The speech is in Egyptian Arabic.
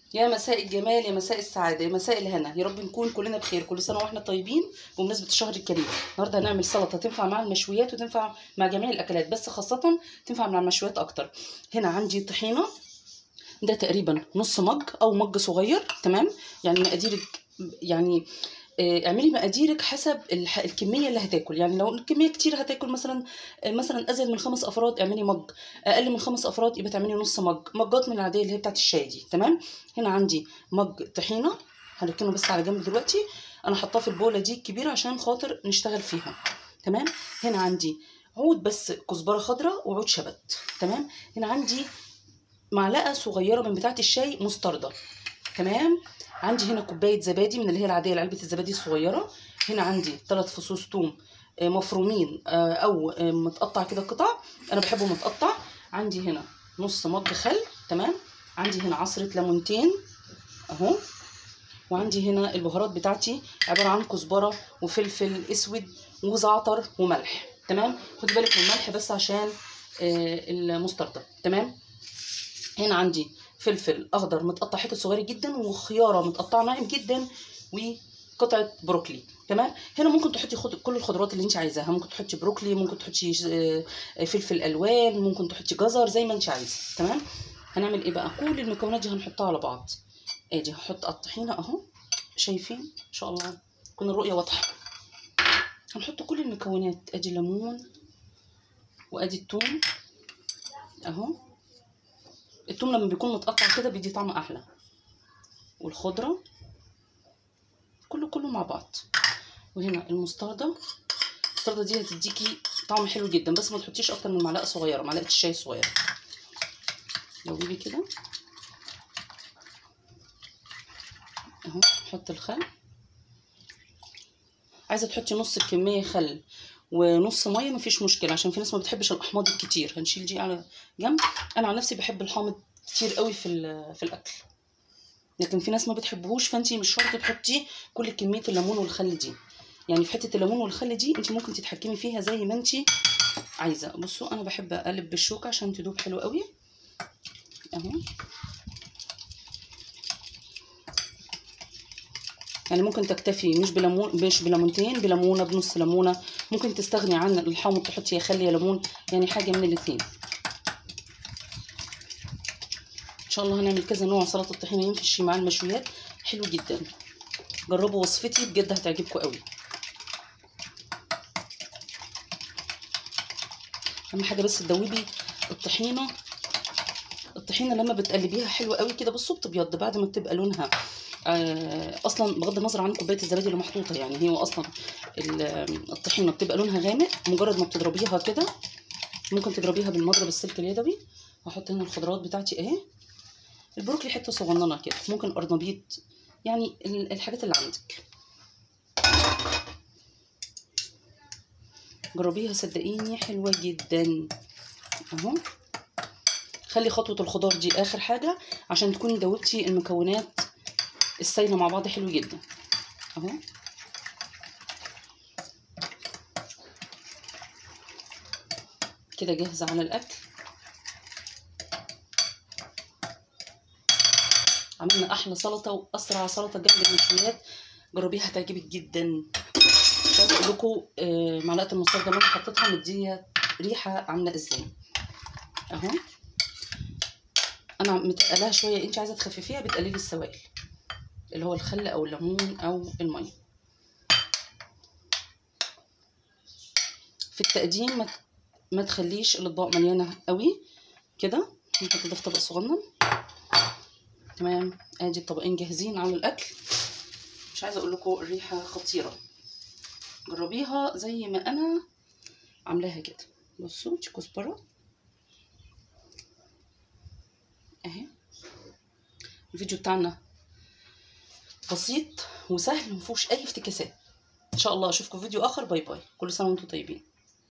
يا مساء الجمال يا مساء السعاده يا مساء الهنا يا رب نكون كلنا بخير كل سنه واحنا طيبين بمناسبه الشهر الكريم النهارده هنعمل سلطه تنفع مع المشويات وتنفع مع جميع الاكلات بس خاصه تنفع مع المشويات اكتر هنا عندي طحينه ده تقريبا نص مج او مج صغير تمام يعني مقاديرك يعني آه، اعملي مقاديرك حسب الح- الكميه اللي هتاكل يعني لو الكميه كتير هتاكل مثلا آه، مثلا ازيد من خمس افراد اعملي مج اقل من خمس افراد يبقى تعملي نص مج مجات من العاديه اللي هي بتاعت الشاي دي تمام هنا عندي مج طحينه هنركنه بس على جنب دلوقتي انا حاطاه في البوله دي الكبيره عشان خاطر نشتغل فيها تمام هنا عندي عود بس كزبره خضراء وعود شبت تمام هنا عندي معلقه صغيره من بتاعه الشاي مستردة تمام عندي هنا كوبايه زبادي من اللي هي العاديه علبه الزبادي الصغيره هنا عندي ثلاث فصوص توم آه، مفرومين آه، او آه، متقطع كده قطع انا بحبه متقطع عندي هنا نص مج خل تمام عندي هنا عصره ليمونتين اهو وعندي هنا البهارات بتاعتي عباره عن كزبره وفلفل اسود وزعتر وملح تمام خدي بالك من الملح بس عشان آه، المستردة تمام هنا عندي فلفل اخضر متقطع حتت صغيره جدا وخياره متقطعه ناعم جدا وقطعه بروكلي تمام هنا ممكن تحطي خد... كل الخضروات اللي انت عايزاها ممكن تحطي بروكلي ممكن تحطي آه، فلفل الوان ممكن تحطي جزر زي ما انت عايزه تمام هنعمل ايه بقى كل المكونات دي هنحطها على بعض ادي هحط الطحينه اهو شايفين ان شاء الله تكون الرؤيه واضحه هنحط كل المكونات ادي الليمون وادي الثوم اهو الثوم لما بيكون متقطع كده بيدي طعم احلى والخضره كله كله مع بعض وهنا المستردة المستردة دي هتديكي طعم حلو جدا بس ما تحطيش اكتر من معلقه صغيره معلقه الشاي الصغيره دوبي كده اهو حط الخل عايزه تحطي نص الكميه خل ونص ميه مفيش مشكله عشان في ناس ما بتحبش الاحماض الكتير هنشيل دي على جنب انا عن نفسي بحب الحامض كتير قوي في ال- في الاكل لكن في ناس ما بتحبهوش فانت مش شرط تحطي كل كميه الليمون والخل دي يعني في حته الليمون والخل دي انت ممكن تتحكمي فيها زي ما انت عايزه بصوا انا بحب اقلب بالشوكه عشان تدوب حلو قوي اهو يعني ممكن تكتفي مش بليمون مش بليمونتين بليمونه بنص ليمونه ممكن تستغني عن الحامض تحطي يا خل يا ليمون يعني حاجه من الاثنين ان شاء الله هنعمل كذا نوع سلطه الطحينه يمشي مع المشويات حلو جدا جربوا وصفتي بجد هتعجبكم قوي اهم حاجه بس تدوبي الطحينه الطحينه لما بتقلبيها حلوه قوي كده بصوا بتبيض بعد ما بتبقى لونها آه، اصلا بغض النظر عن كوبايه الزبادي اللي محطوطه يعني هي اصلا ال- الطحينه بتبقى لونها غامق مجرد ما بتضربيها كده ممكن تضربيها بالمضرب السلك اليدوي هحط هنا الخضروات بتاعتي اهي البروكلي حته صغننه كده ممكن قرنبيط يعني ال- الحاجات اللي عندك جربيها صدقيني حلوه جدا اهو خلي خطوه الخضار دي اخر حاجه عشان تكوني دوبتي المكونات السايله مع بعض حلو جدا اهو كده جاهزه على الاكل عملنا احلى سلطه واسرع سلطه جنب المشويات جربيها هتعجبك جدا مش عايزه اقول لكم آه، معلقه المستردة اللي انا حطيتها مديه ريحه عامله ازاي اهو انا متقلاها شويه انت عايزه تخففيها بتقللي السوائل اللي هو الخل او الليمون او الميه في التقديم ما ما تخليش الاطباق مليانه قوي كده نحط ده في طبق صغنن تمام ادي الطبقين جاهزين على الاكل مش عايزه اقول لكم الريحه خطيره جربيها زي ما انا عاملاها كده بصوا دي كزبره اهي الفيديو بتاعنا بسيط وسهل مفيهوش اي افتكاسات ان شاء الله اشوفكم في فيديو اخر باي باي كل سنه وانتم طيبين